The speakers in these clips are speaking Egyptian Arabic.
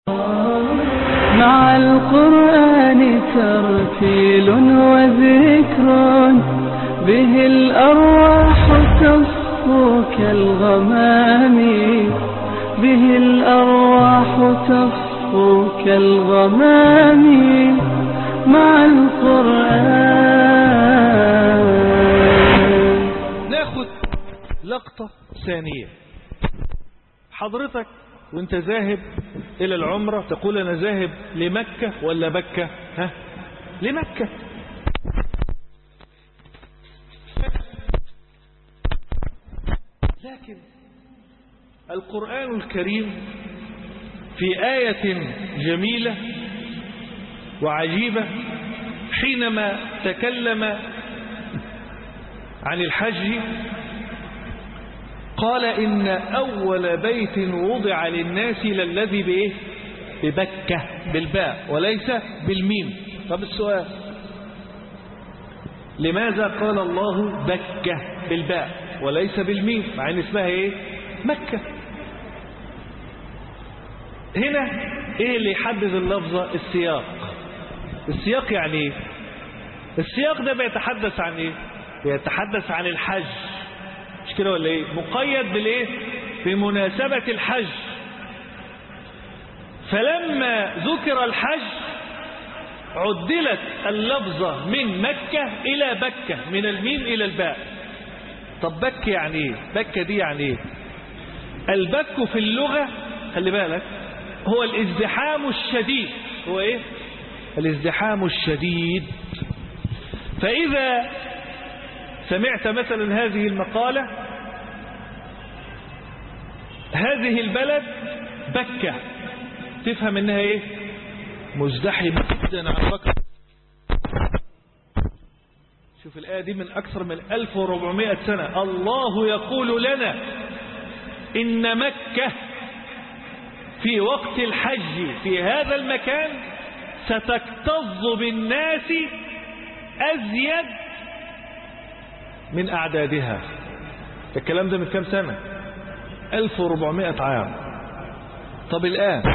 مع القرآن ترتيل وذكر به الأرواح تصفو كالغمام به الأرواح تصفو كالغمام مع القرآن ناخد لقطة ثانية حضرتك وانت ذاهب الى العمرة تقول انا ذاهب لمكة ولا بكة ها لمكة لكن القرآن الكريم في آية جميلة وعجيبة حينما تكلم عن الحج قال إن أول بيت وضع للناس للذي بإيه ببكة بالباء وليس بالميم طب السؤال لماذا قال الله بكة بالباء وليس بالميم مع ان اسمها ايه مكة هنا ايه اللي يحدد اللفظة السياق السياق يعني ايه السياق ده بيتحدث عن ايه بيتحدث عن الحج مش كده ولا ايه مقيد بالايه بمناسبة الحج فلما ذكر الحج عدلت اللفظة من مكة إلى بكة من الميم إلى الباء طب بك يعني ايه بكة دي يعني ايه البك في اللغة خلي بالك هو الازدحام الشديد هو ايه الازدحام الشديد فإذا سمعت مثلا هذه المقالة هذه البلد بكة تفهم انها ايه مزدحمة جدا عن بكر شوف الآية دي من أكثر من 1400 سنة الله يقول لنا إن مكة في وقت الحج في هذا المكان ستكتظ بالناس أزيد من أعدادها الكلام ده من كام سنة 1400 عام طب الآن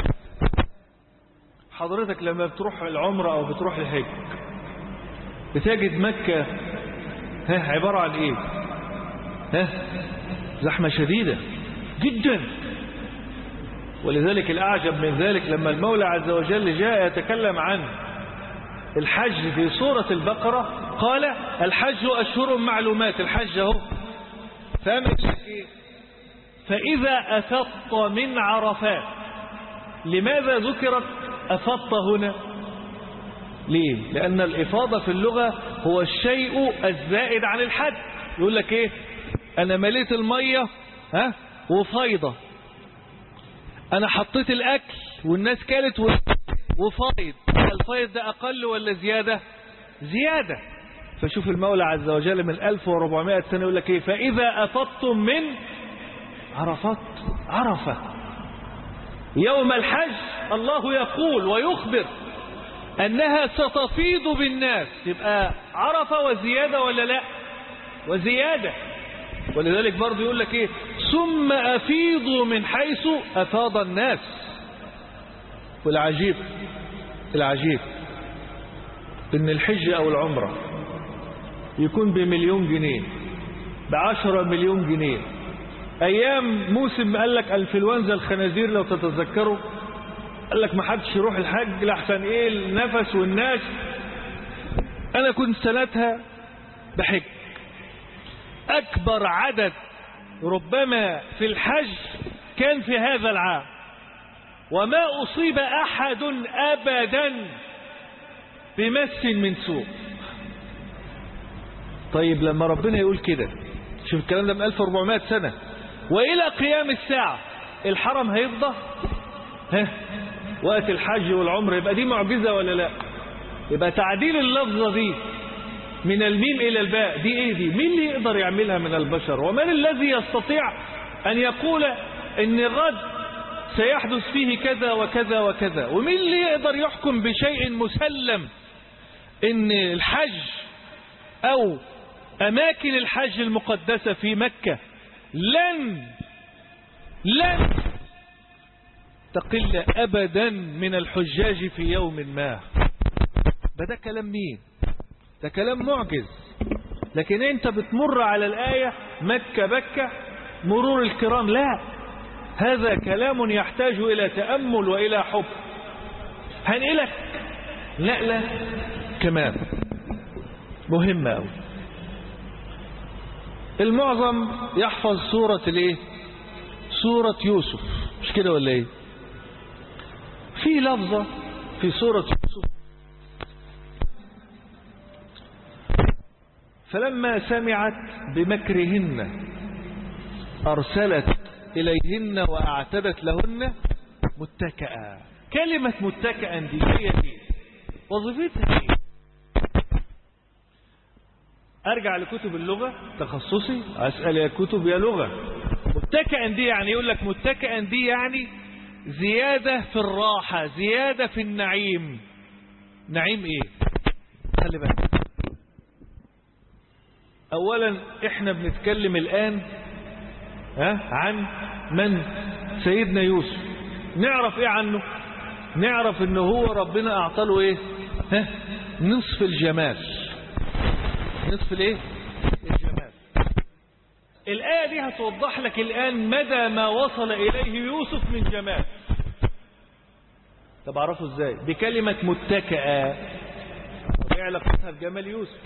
حضرتك لما بتروح العمرة أو بتروح الحج بتجد مكة ها عبارة عن إيه ها زحمة شديدة جدا ولذلك الأعجب من ذلك لما المولى عز وجل جاء يتكلم عن الحج في سورة البقرة قال الحج أشهر معلومات الحج اهو فأمر لك إيه فإذا أفضت من عرفات لماذا ذكرت أفضت هنا ليه لأن الإفاضة في اللغة هو الشيء الزائد عن الحد يقول لك إيه أنا مليت المية ها وفايضة أنا حطيت الأكل والناس كالت وفايض الفايض ده أقل ولا زيادة زيادة فشوف المولى عز وجل من 1400 سنة يقول لك إيه فإذا أفضتم من عرفات عرفة يوم الحج الله يقول ويخبر أنها ستفيض بالناس يبقى عرفة وزيادة ولا لا وزيادة ولذلك برضو يقول لك ايه ثم أفيضوا من حيث أفاض الناس والعجيب العجيب ان الحج او العمرة يكون بمليون جنيه بعشرة مليون جنيه ايام موسم قال لك انفلونزا الخنازير لو تتذكروا قال لك ما حدش يروح الحج لحسن ايه النفس والناس انا كنت سنتها بحج اكبر عدد ربما في الحج كان في هذا العام وما اصيب احد ابدا بمس من سوء طيب لما ربنا يقول كده شوف الكلام ده من 1400 سنة والى قيام الساعة الحرم هيفضى ها وقت الحج والعمر يبقى دي معجزة ولا لا يبقى تعديل اللفظة دي من الميم إلى الباء دي إيه دي مين اللي يقدر يعملها من البشر ومن الذي يستطيع أن يقول إن الرد سيحدث فيه كذا وكذا وكذا ومين اللي يقدر يحكم بشيء مسلم إن الحج أو أماكن الحج المقدسة في مكة لن لن تقل أبدا من الحجاج في يوم ما ده ده كلام مين ده كلام معجز لكن انت بتمر على الآية مكة بكة مرور الكرام لا هذا كلام يحتاج إلى تأمل وإلى حب هنقلك نقلة كمان مهمة أوي المعظم يحفظ سورة الايه سورة يوسف مش كده ولا ايه في لفظة في سورة يوسف فلما سمعت بمكرهن أرسلت إليهن وأعتدت لهن متكئا كلمة متكئا دي هي ايه وظيفتها ايه ارجع لكتب اللغة تخصصي اسأل يا كتب يا لغة متكئا دي يعني يقول لك متكئا دي يعني زيادة في الراحة زيادة في النعيم نعيم ايه خلي بالك اولا احنا بنتكلم الان ها عن من سيدنا يوسف نعرف ايه عنه نعرف ان هو ربنا اعطاله ايه ها نصف الجمال نصف الايه الجمال الآية دي هتوضح لك الآن مدى ما وصل إليه يوسف من جمال طب اعرفه ازاي بكلمة متكئة طب ايه علاقتها بجمال يوسف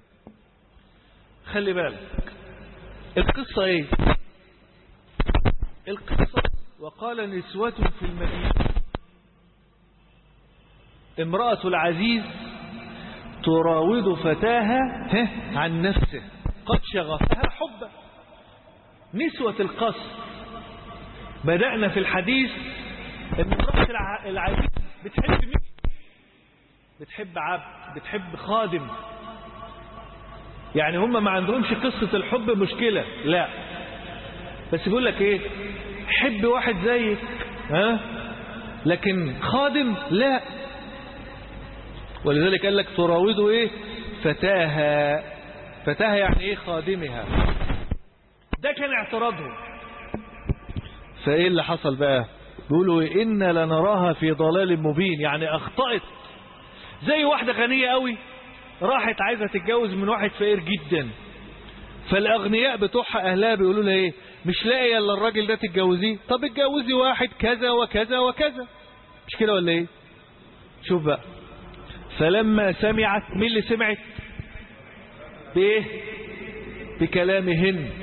خلي بالك القصة ايه القصة وقال نسوة في المدينة امرأة العزيز تراود فتاها عن نفسه قد شغفها حبا نسوة القصر بدأنا في الحديث ان امرأة العزيز بتحب مين بتحب عبد بتحب خادم يعني هم ما عندهمش قصة الحب مشكلة لا بس بيقول لك ايه حب واحد زيك ها لكن خادم لا ولذلك قال لك تراوده ايه فتاها فتاها يعني ايه خادمها ده كان اعتراضهم فايه اللي حصل بقى بيقولوا إيه إن لنراها في ضلال مبين يعني اخطأت زي واحدة غنية قوي راحت عايزة تتجوز من واحد فقير جدا فالاغنياء بتوعها اهلها بيقولوا لها ايه مش لاقيه الا الراجل ده تتجوزيه طب اتجوزي واحد كذا وكذا وكذا مش كده ولا ايه شوف بقى فلما سمعت مين اللي سمعت بايه بكلامهن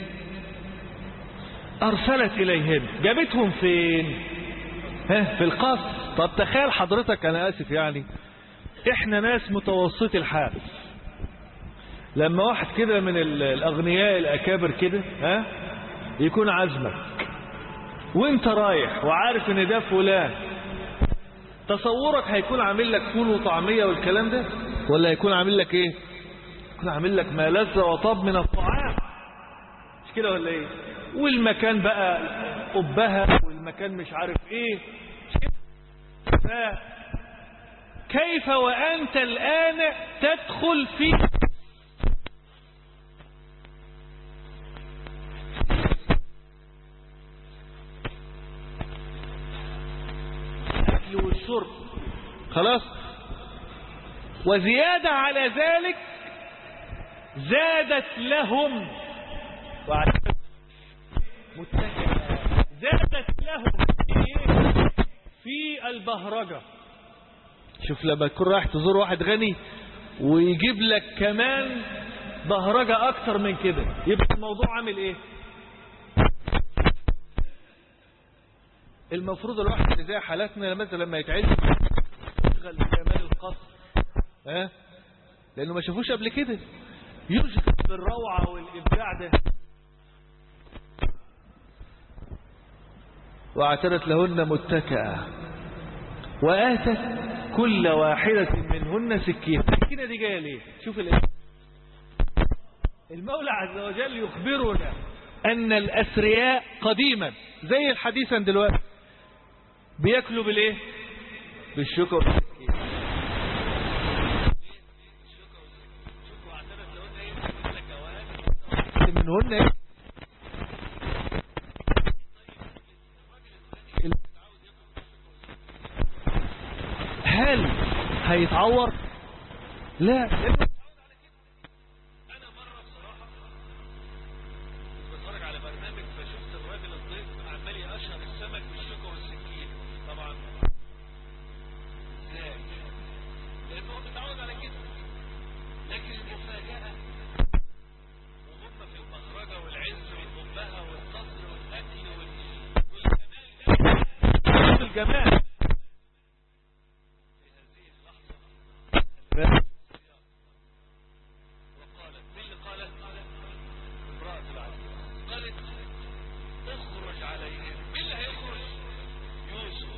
ارسلت اليهن جابتهم فين ها في القصر طب تخيل حضرتك انا اسف يعني احنا ناس متوسط الحال لما واحد كده من الاغنياء الاكابر كده ها يكون عزمك وانت رايح وعارف ان ده فلان تصورك هيكون عامل لك فول وطعمية والكلام ده ولا هيكون عامل لك ايه يكون عامل لك ما لذ وطاب من الطعام مش كده ولا ايه والمكان بقى قبها والمكان مش عارف ايه مش كده ف كيف وانت الان تدخل في الأكل والشرب خلاص وزيادة على ذلك زادت لهم متكئة زادت لهم في البهرجة شوف لما تكون رايح تزور واحد غني ويجيب لك كمان بهرجة اكتر من كده يبقى الموضوع عامل ايه المفروض الواحد اللي زي حالاتنا مثلا لما يتعلم يشغل بجمال القصر ها لانه ما شافوش قبل كده يشغل بالروعة والابداع ده واعترت لهن متكئة وآتت كل واحدة منهن سكين السكينة دي جاية ليه شوف الاسم المولى عز وجل يخبرنا أن الأثرياء قديما زي الحديثا دلوقتي بياكلوا بالايه بالشوكة والسكين منهن ايه هل هيتعور لا انا مره بصراحه بتفرج على برنامج فشفت الراجل الضيف عمال يقشر السمك بالشوكه والسكين طبعا ازاي لانه هو متعود على كده لكن المفاجاه وهم في المخرجه والعز والقبهه والقصر والاكل والجمال الجمال في هذه اللحظه وقالت مين اللي قالت امرأة العزيز قالت اخرج عليهم مين اللي هيخرج يوسف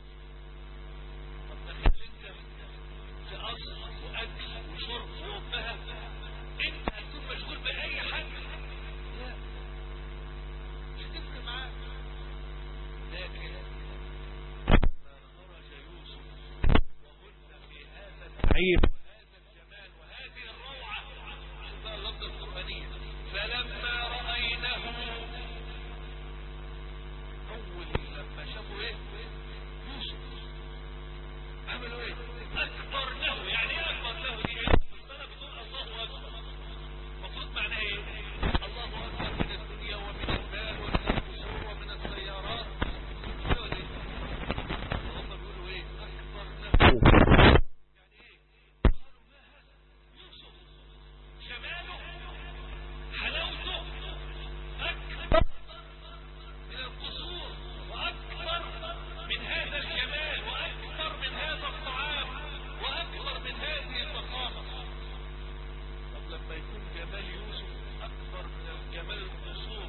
طب تخيل انت في قصر واكل وشرب وامها انت هتكون مشغول باي حاجه لا مش هتفرق معاك لكن ما خرج يوسف وهن في هذا النعيم وهذا الجمال وهذه الروعه شوف بقى اللفظه القرانيه فلما راينه اول لما شافوا ايه يوسف عملوا ايه اكبر له يعني ايه اكبر له دي ايه السنه بتقول الله اكبر المفروض معناها ايه الله اكبر من الدنيا ومن المال ومن القصور ومن السيارات كده ولا ايه هم بيقولوا ايه اكبر له يعني ايه قالوا ما هذا يوسف جماله حلاوته اكبر من القصور واكبر من هذا الجمال واكبر من هذا الطعام واكبر من هذه الفخامه طب لما يكون جمال يوسف اكبر من الجمال القصور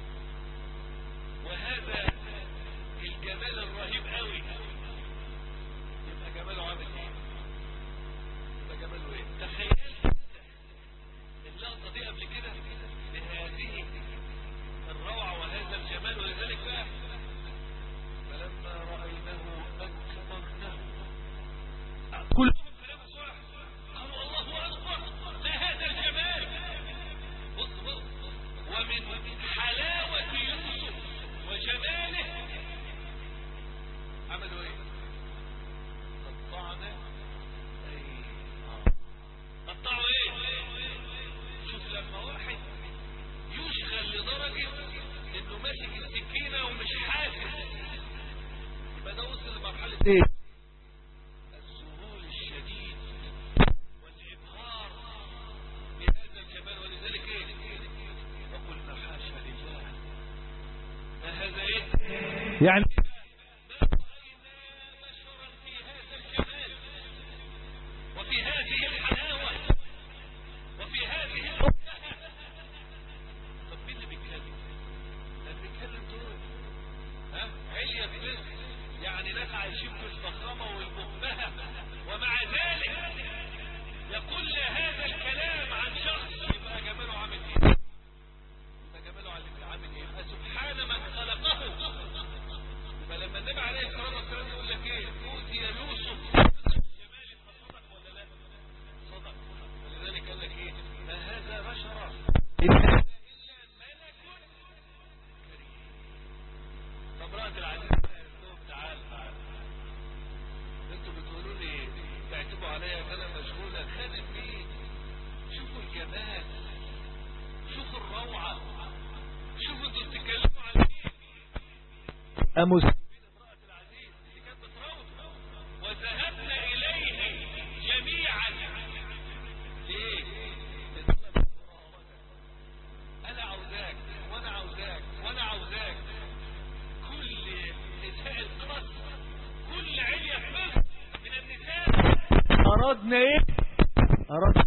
وهذا الجمال الرهيب قوي يبقى جماله عامل ايه يبقى جماله ايه تخيل اللقطه دي قبل كده بهذه الروعه وهذا الجمال ولذلك بقى فلما راينه اكبرنه كلهم كلام واحد قالوا الله اكبر ما هذا الجمال بص بص ومن حلاوه يوسف وجماله عملوا ايه قطعنا اي آه. قطعوا ايه شوف لما واحد يشغل لدرجة انه ماسك السكينة ومش حاسس يبقى ده وصل لمرحلة ايه الذهول الشديد والابهار بهذا الجمال ولذلك ايه وقلنا حاشا لله ما هذا ايه يعني ما رأينا بشرا في هذا الجمال وفي هذه الحلاوة وفي هذه الأمة طب مين اللي بيتكلم؟ اللي بيتكلم دول ها عليا برزق يعني ناس عايشين في الفخامة والمبهة ومع ذلك يقول لي هذا الكلام عن شخص يبقى جماله عامل ايه؟ يبقى جماله عامل ايه؟ يبقى سبحان من خلقه يبقى لما النبي عليه الصلاة والسلام يقول لك ايه؟ أوتي يوسف جمال فصدق ولا لا؟ صدق ولذلك قال لك ايه؟ ما هذا بشرا إلا ملك كريم فامرأة العزيز قالت لهم تعال تعال انتوا بتقولوا لي تعتبوا عليا ان انا مشغولة خادم مين؟ شوفوا الجمال شوفوا الروعة شوفوا انتوا بتتكلموا عن مين؟ أمس امرأة العزيز اللي كانت بتراوده وذهبنا إليه جميعا ليه؟ لطلب المراوده أنا عاوزاك وأنا عاوزاك وأنا عاوزاك كل نساء القصر كل علية في مصر من النساء أردنا إيه؟ أردنا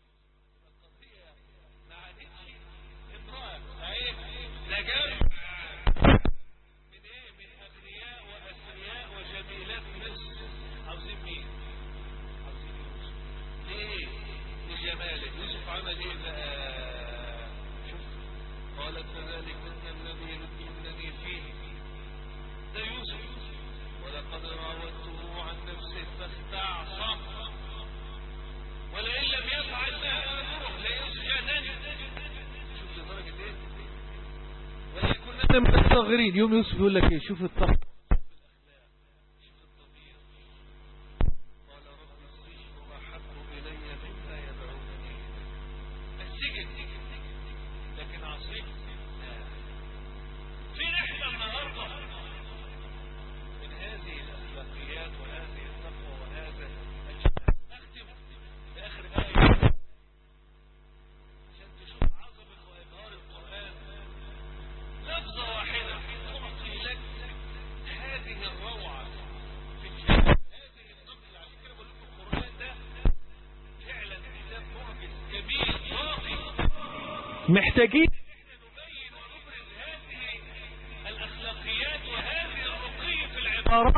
ما عادتش امرأة اهي لا جنب من ايه من اغنياء واثرياء وجميلات مصر عاوزين مين عاوزين يوسف ليه لجماله يوسف عمل ايه بقى شوف قالت فذلكن الذي يمكنني فيه ده يوسف ولقد راودته عن نفسه فاستعصم ولئن لم يفعل ما امره ليسجنن شوف لدرجه ايه وليكن من الصاغرين يوم يوسف يقول لك ايه شوف التقوى محتاجين الاخلاقيات وهذه الرقي في العبارات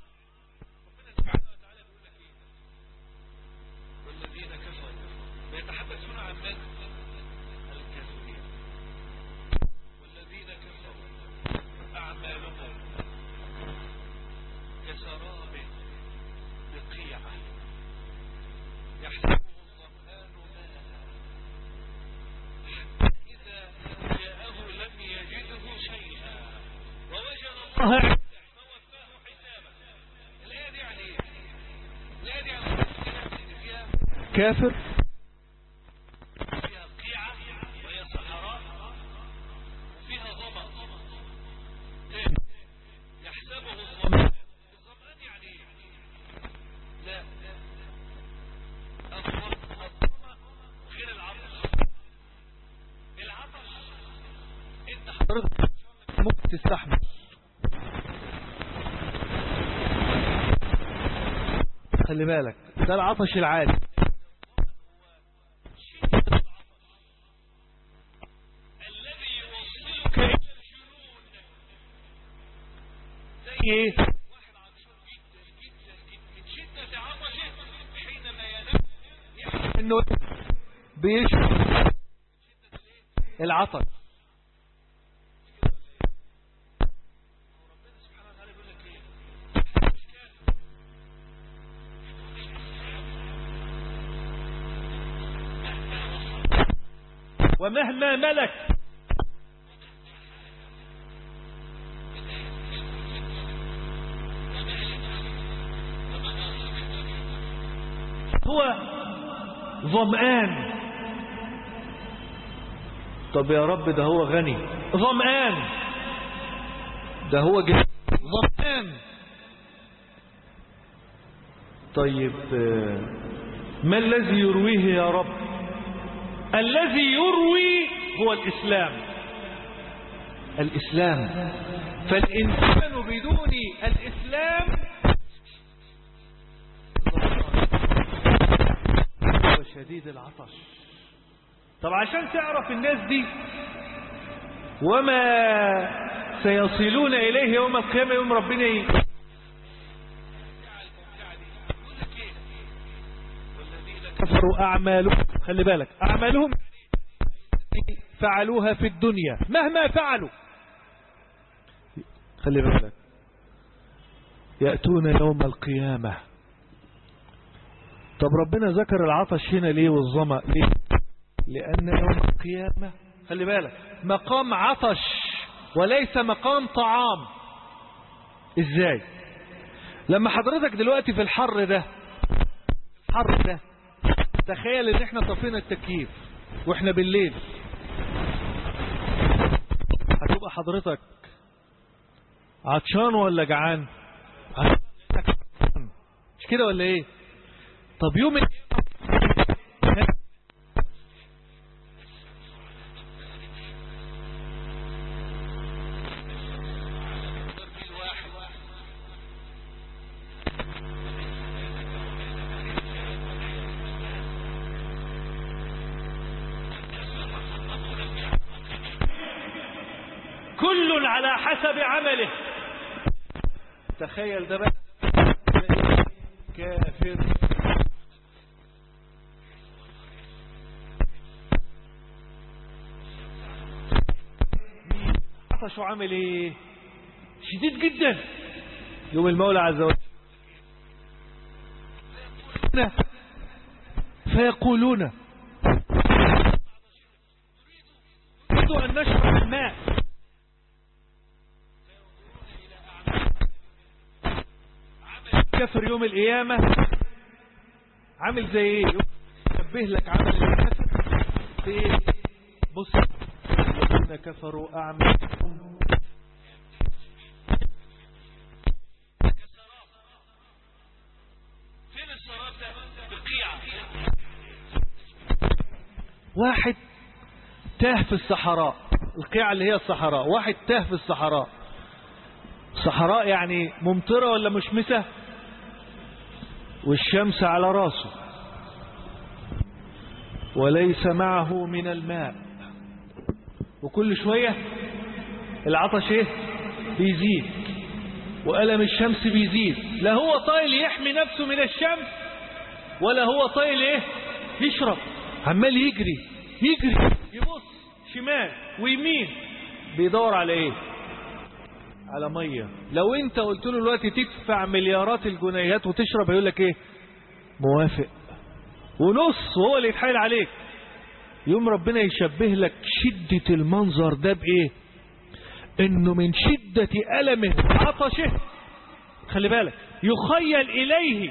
والذين كفروا ويتحدثون عن من الكافرين والذين كفروا اعمالهم كسراب بقيعه يحسبه الظمآن ماء إذا جاءه لم يجده شيئا ووجد الله عنده فوفاه حسابه الآية دي يعني ايه؟ الآية دي يعني فيها كافر فيها قيعة وهي صحراء وفيها ظمأ تاني يحسبه الظمآن الظمآن يعني ايه؟ لا الظمأ غير العطش العطش انت حضرتك ممكن تستحمل خلي بالك ده العطش العادي الذي يوصلك الى الجنون زي ايه واحد عطشان جدا جدا جدا من شدة عطشه حينما ينام يحس انه بيشرب العطش ومهما ملك هو ظمآن طب يا رب ده هو غني ظمآن ده هو جهاز ظمآن طيب آه، ما الذي يرويه يا رب الذي يروي هو الإسلام الإسلام فالإنسان بدون الإسلام هو شديد العطش طب عشان تعرف الناس دي وما سيصلون إليه يوم القيامة يوم ربنا ايه كفروا أعمالهم خلي بالك أعمالهم فعلوها في الدنيا مهما فعلوا خلي بالك يأتون يوم القيامة طب ربنا ذكر العطش هنا ليه والظمأ ليه لأن يوم القيامة خلي بالك مقام عطش وليس مقام طعام ازاي لما حضرتك دلوقتي في الحر ده الحر ده تخيل ان احنا طفينا التكييف واحنا بالليل هتبقى حضرتك عطشان ولا جعان عطشان. مش كده ولا ايه طب يوم ال- كل على حسب عمله تخيل ده بقى كافر عطشه عمل ايه شديد جدا يوم المولى عز وجل فيقولون نريد أن نشرب الماء كفر يوم القيامة عامل زي ايه يشبه لك عمل الكفر في ايه بص الذين كفروا اعمالهم فين السراب ده بقيعة واحد تاه في الصحراء القيعة اللي هي الصحراء واحد تاه في الصحراء صحراء يعني ممطرة ولا مشمسة والشمس على راسه وليس معه من الماء وكل شوية العطش ايه بيزيد وألم الشمس بيزيد لا هو طايل يحمي نفسه من الشمس ولا هو طايل ايه يشرب عمال يجري يجري يبص شمال ويمين بيدور على ايه على ميه لو انت قلت له دلوقتي تدفع مليارات الجنيهات وتشرب هيقول لك ايه موافق ونص وهو اللي يتحايل عليك يوم ربنا يشبه لك شدة المنظر ده بايه انه من شدة ألمه عطشه خلي بالك يخيل إليه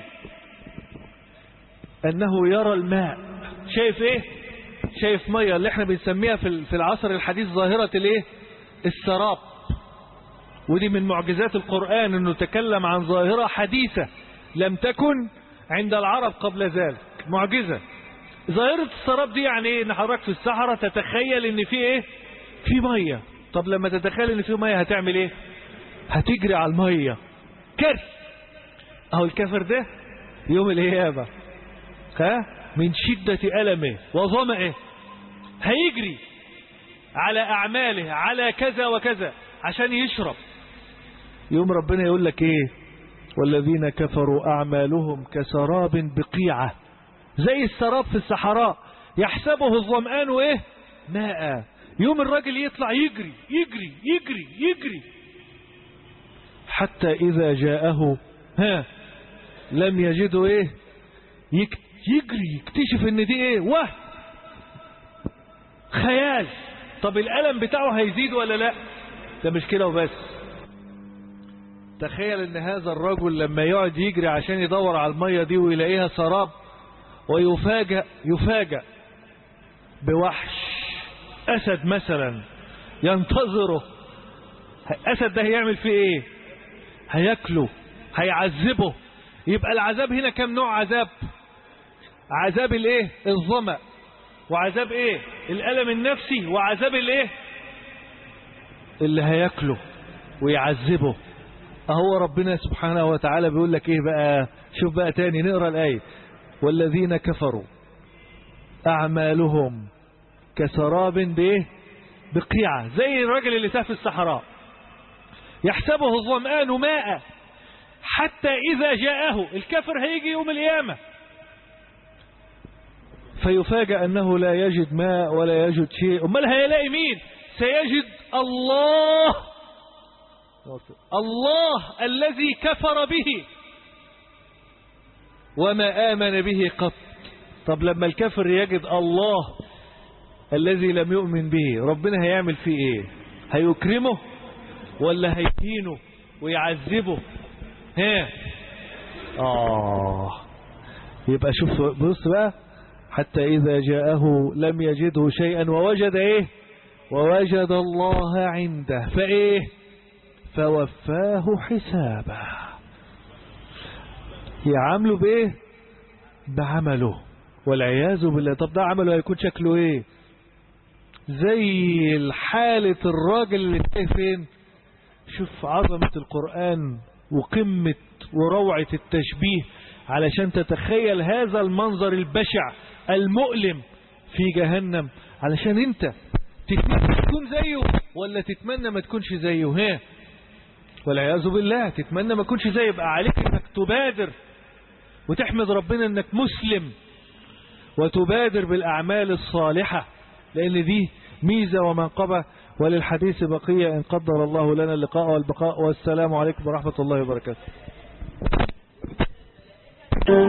أنه يرى الماء شايف إيه شايف مية اللي احنا بنسميها في في العصر الحديث ظاهرة الايه السراب ودي من معجزات القرآن انه تكلم عن ظاهرة حديثة لم تكن عند العرب قبل ذلك معجزة ظاهرة السراب دي يعني ايه ان حضرتك في الصحراء تتخيل ان في ايه في مية طب لما تتخيل ان في مية هتعمل ايه هتجري على المية كرس اهو الكافر ده يوم القيامة ها من شدة ألمه وظمئه هيجري على أعماله على كذا وكذا عشان يشرب يوم ربنا يقول لك ايه والذين كفروا أعمالهم كسراب بقيعة زي السراب في الصحراء يحسبه الظمآن ايه ماء يوم الراجل يطلع يجري يجري يجري يجري حتى إذا جاءه ها لم يجده ايه يك يجري يكتشف ان دي ايه وهم خيال طب الألم بتاعه هيزيد ولا لا ده مش كده وبس تخيل ان هذا الرجل لما يقعد يجري عشان يدور على المية دي ويلاقيها سراب ويفاجأ يفاجأ بوحش أسد مثلا ينتظره أسد ده هيعمل فيه ايه هياكله هيعذبه يبقى العذاب هنا كم نوع عذاب عذاب الايه الظمأ وعذاب ايه الالم النفسي وعذاب الايه اللي هياكله ويعذبه اهو ربنا سبحانه وتعالى بيقول لك ايه بقى شوف بقى تاني نقرا الايه والذين كفروا اعمالهم كسراب بايه بقيعه زي الراجل اللي تاه في الصحراء يحسبه الظمآن ماء حتى إذا جاءه الكافر هيجي يوم القيامة فيفاجأ أنه لا يجد ماء ولا يجد شيء أمال هيلاقي مين سيجد الله الله الذي كفر به وما آمن به قط طب لما الكافر يجد الله الذي لم يؤمن به ربنا هيعمل فيه ايه هيكرمه ولا هيهينه ويعذبه ها آه يبقى شوف بص بقى حتى إذا جاءه لم يجده شيئا ووجد إيه ووجد الله عنده فإيه فوفاه حسابه يعامله بإيه بعمله والعياذ بالله طب ده عمله هيكون شكله إيه زي حالة الراجل اللي تايه فين شوف عظمة القرآن وقمة وروعة التشبيه علشان تتخيل هذا المنظر البشع المؤلم في جهنم علشان انت تتمنى تكون زيه ولا تتمنى ما تكونش زيه ها والعياذ بالله تتمنى ما تكونش زيه يبقى عليك انك تبادر وتحمد ربنا انك مسلم وتبادر بالاعمال الصالحة لان دي ميزة ومنقبة وللحديث بقية إن قدر الله لنا اللقاء والبقاء والسلام عليكم ورحمة الله وبركاته